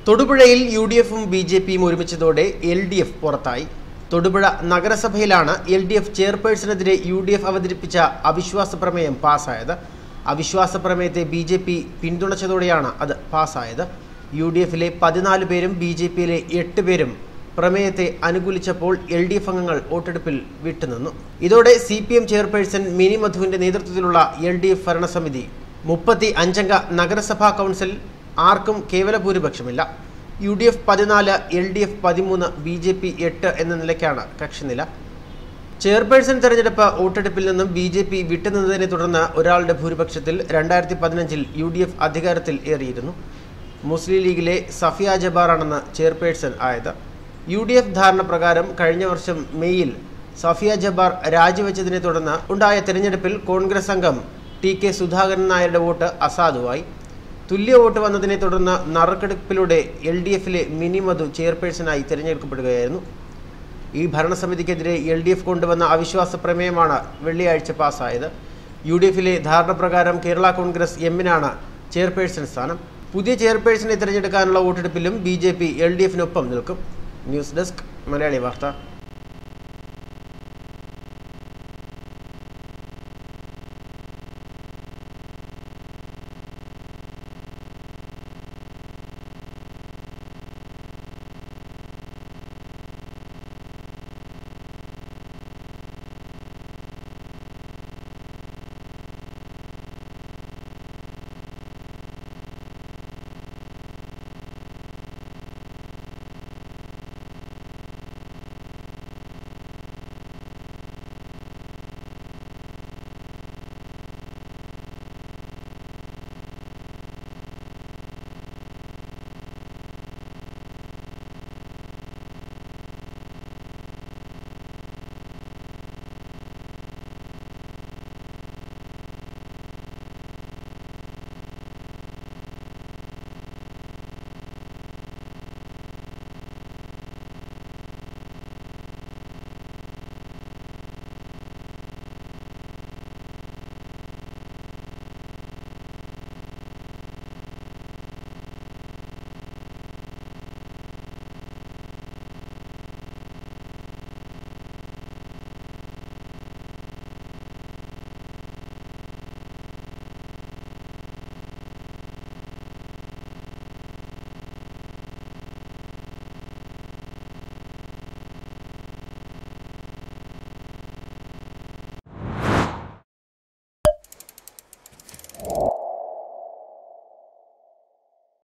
തൊടുപുഴയിൽ U D എഫും B J പിയും ഒരുമിച്ചതോടെ എൽ ഡി എഫ് പുറത്തായി തൊടുപുഴ നഗരസഭയിലാണ് എൽ ഡി എഫ് ചെയർപേഴ്സണെതിരെ യു ഡി എഫ് അവതരിപ്പിച്ച അവിശ്വാസ പ്രമേയം പാസ്സായത് അവിശ്വാസ പ്രമേയത്തെ ബി ജെ പി പിന്തുണച്ചതോടെയാണ് അത് പാസ്സായത് യു ഡി എഫിലെ പതിനാല് പേരും ബി ജെ പിയിലെ എട്ട് പേരും പ്രമേയത്തെ അനുകൂലിച്ചപ്പോൾ എൽ ഡി എഫ് അംഗങ്ങൾ വോട്ടെടുപ്പിൽ വിട്ടുനിന്നു ഇതോടെ C P M chairperson Mini മധുവിന്റെ നേതൃത്വത്തിലുള്ള എൽ ഡി എഫ് ഭരണസമിതി മുപ്പത്തി അഞ്ചംഗ നഗരസഭാ കൗൺസിൽ ആർക്കും കേവല ഭൂരിപക്ഷമില്ല യു ഡി എഫ് പതിനാല് എൽ ഡി എഫ് പതിമൂന്ന് ബി ജെ പി എട്ട് എന്ന നിലയ്ക്കാണ് കക്ഷിനില ചെയർപേഴ്സൺ തെരഞ്ഞെടുപ്പ് വോട്ടെടുപ്പിൽ നിന്നും ബി ജെ പി വിട്ടുനിന്നതിനെ തുടർന്ന് ഒരാളുടെ ഭൂരിപക്ഷത്തിൽ രണ്ടായിരത്തി പതിനഞ്ചിൽ യു ഡി എഫ് അധികാരത്തിൽ ഏറിയിരുന്നു മുസ്ലിം ലീഗിലെ സഫിയ ജബാറാണെന്ന് ചെയർപേഴ്സൺ ആയത് യു ഡി എഫ് ധാരണ പ്രകാരം കഴിഞ്ഞ വർഷം മെയ്യിൽ സഫിയ ജബ്ബാർ രാജിവെച്ചതിനെ തുടർന്ന് ഉണ്ടായ തെരഞ്ഞെടുപ്പിൽ കോൺഗ്രസ് അംഗം ടി കെ സുധാകരൻ നായരുടെ വോട്ട് അസാധുവായി തുല്യ വോട്ട് വന്നതിനെ തുടർന്ന് നറുക്കെടുപ്പിലൂടെ എൽ ഡി എഫിലെ മിനി മധു ചെയർപേഴ്സണായി തിരഞ്ഞെടുക്കപ്പെടുകയായിരുന്നു ഈ ഭരണസമിതിക്കെതിരെ എൽ ഡി എഫ് കൊണ്ടുവന്ന അവിശ്വാസ പ്രമേയമാണ് വെള്ളിയാഴ്ച പാസ്സായത് യു ഡി എഫിലെ ധാരണപ്രകാരം കേരള കോൺഗ്രസ് എമ്മിനാണ് ചെയർപേഴ്സൺ സ്ഥാനം പുതിയ ചെയർപേഴ്സണെ തിരഞ്ഞെടുക്കാനുള്ള വോട്ടെടുപ്പിലും B J P L D എഫിനൊപ്പം നിൽക്കും ന്യൂസ് ഡെസ്ക് മലയാളി വാർത്ത